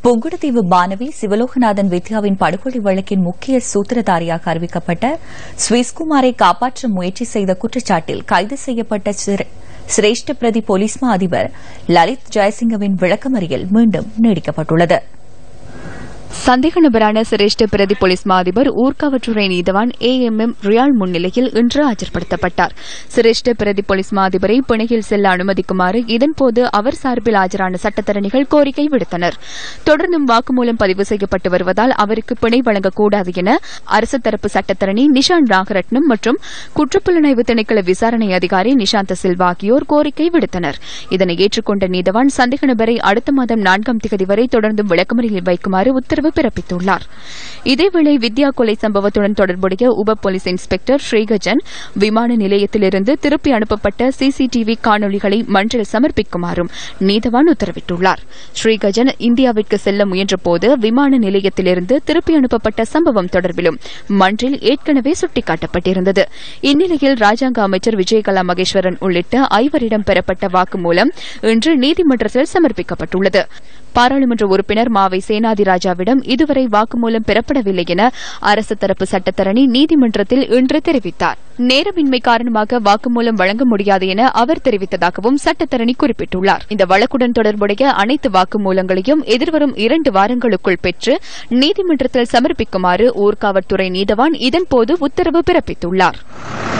புங்குடுதீவு மாணவி சிவலோகநாதன் வித்யாவின் படுகொலை வழக்கின் முக்கிய சூத்திரதாரியாக அறிவிக்கப்பட்ட ஸ்விஸ்குமாரை காப்பாற்ற முயற்சி செய்த குற்றச்சாட்டில் கைது செய்யப்பட்ட சிர- சிரேஷ்ட பிரதி போலீஸ் மா அதிபர் லலித் ஜெயசிங்கவின் விளக்கமறியல் மீண்டும் நீடிக்கப்பட்டுள்ளது சந்தேக நபரான சிரேஷ்ட பிரதி போலீஸ் மா அதிபர் ஊர்காவற்றுறை நீதவான் ஏ எம் எம் ரியால் முன்னிலையில் இன்று ஆஜர்படுத்தப்பட்டார் சிரேஷ்ட பிரதி போலீஸ் மா அதிபரை பிணையில் செல்ல அனுமதிக்குமாறு இதன்போது அவர் சார்பில் ஆஜரான சட்டத்தரணிகள் கோரிக்கை விடுத்தனர் தொடர்ந்தும் வாக்குமூலம் பதிவு செய்யப்பட்டு வருவதால் அவருக்கு பிணை வழங்கக்கூடாது என அரசு தரப்பு சட்டத்தரணி நிஷாந்த் நாகரட்னம் மற்றும் குற்றப்புலனாய்வு திணைக்கள விசாரணை அதிகாரி நிஷாந்த சில்வா ஆகியோர் கோரிக்கை விடுத்தனர் இதனை ஏற்றுக்கொண்ட நீதவான் சந்தேக நபரை அடுத்த மாதம் நான்காம் தேதி வரை தொடர்ந்தும் விளக்கமறியலில் வைக்குமாறு உத்தரவு பிறப்பித்துள்ளார் இதேவேளை வித்யா கொலை சம்பவத்துடன் தொடர்புடைய உப போலீஸ் இன்ஸ்பெக்டர் ஸ்ரீகஜன் விமான நிலையத்திலிருந்து திருப்பி அனுப்பப்பட்ட சிசிடிவி காணொலிகளை மன்றில் சமர்ப்பிக்குமாறும் நீதவான் உத்தரவிட்டுள்ளார் ஸ்ரீகஜன் இந்தியாவிற்கு செல்ல முயன்றபோது விமான நிலையத்திலிருந்து திருப்பி அனுப்பப்பட்ட சம்பவம் தொடர்பிலும் மன்றில் ஏற்கனவே சுட்டிக்காட்டப்பட்டிருந்தது இந்நிலையில் ராஜாங்க அமைச்சர் விஜயகலா மகேஸ்வரன் உள்ளிட்ட ஐவரிடம் பெறப்பட்ட வாக்குமூலம் இன்று நீதிமன்றத்தில் சமர்ப்பிக்கப்பட்டுள்ளது பாராளுமன்ற உறுப்பினர் மாவை சேனாதிராஜாவிடம் இதுவரை வாக்குமூலம் பெறப்படவில்லை என அரசு தரப்பு சட்டத்தரணி நீதிமன்றத்தில் இன்று தெரிவித்தார் நேரமின்மை காரணமாக வாக்குமூலம் வழங்க முடியாது என அவர் தெரிவித்ததாகவும் சட்டத்தரணி குறிப்பிட்டுள்ளார் இந்த வழக்குடன் தொடர்புடைய அனைத்து வாக்குமூலங்களையும் எதிர்வரும் இரண்டு வாரங்களுக்குள் பெற்று நீதிமன்றத்தில் சமர்ப்பிக்குமாறு ஊர்காவல்துறை நீதவான் இதன்போது உத்தரவு பிறப்பித்துள்ளார்